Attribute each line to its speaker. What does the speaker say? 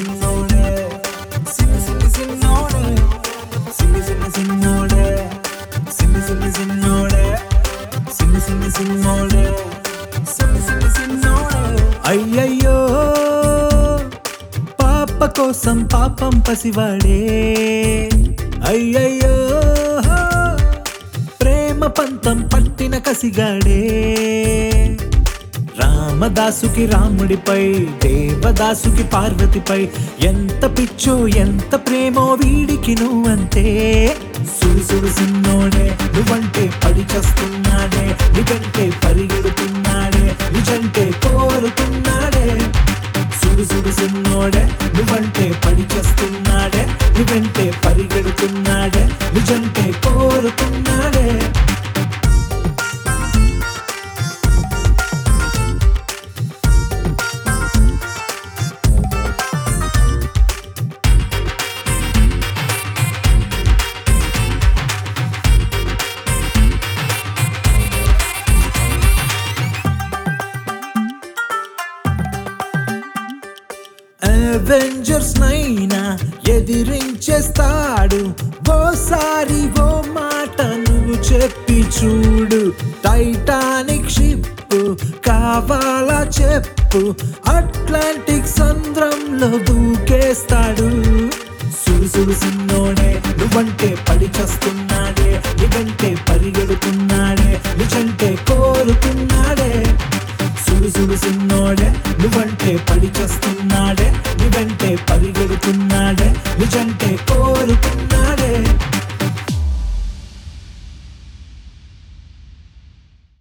Speaker 1: సిన్నోడే సిన్ని సిన్ని సిన్నోడే సిన్ని సిన్ని సిన్నోడే సిన్ని సిన్ని సిన్నోడే సిన్ని సిన్ని సిన్నోడే సిన్ని సిన్ని సిన్నోడే అయ్యయ్యో పాప కోసం పాపం పసివాడే అయ్యయ్యో ప్రేమ పంతం పట్టిన కసిగాడే రామదాసుకి రాముడిపై దేవదాసుకి పార్వతిపై ఎంత పిచ్చో ఎంత ప్రేమో వీడికి నువ్వంతే సుడుసుడు సిన్నోడే నువ్వంటే పడి చేస్తున్నాడే నిజంటే పరిగెడుతున్నాడే నిజంటే కోరుతున్నాడే సుడు సుడు సిన్నోడే నువ్వంటే పడి చేస్తున్నాడే నువ్వంటే పరిగెడుతున్నాడే నిజంటే కోరుతున్నాడే అవెంజర్స్ నైనా ఎదిరించేస్తాడు ఓసారి ఓ మాట నువ్వు చెప్పి చూడు టైటానిక్ షిప్ కావాలా చెప్పు అట్లాంటిక్ సంద్రంలో దూకేస్తాడు సుడు సుడు సిన్నోడే నువ్వంటే పడి చేస్తున్నాడే నిజంటే పరిగెడుతున్నాడే నిజంటే కోరుతున్నాడే సుడు సుడు సిన్నోడే నువ్వంటే పడి చేస్తున్నాడే నువ్వంటే పరిగెడుతున్నాడే నిజంటే కో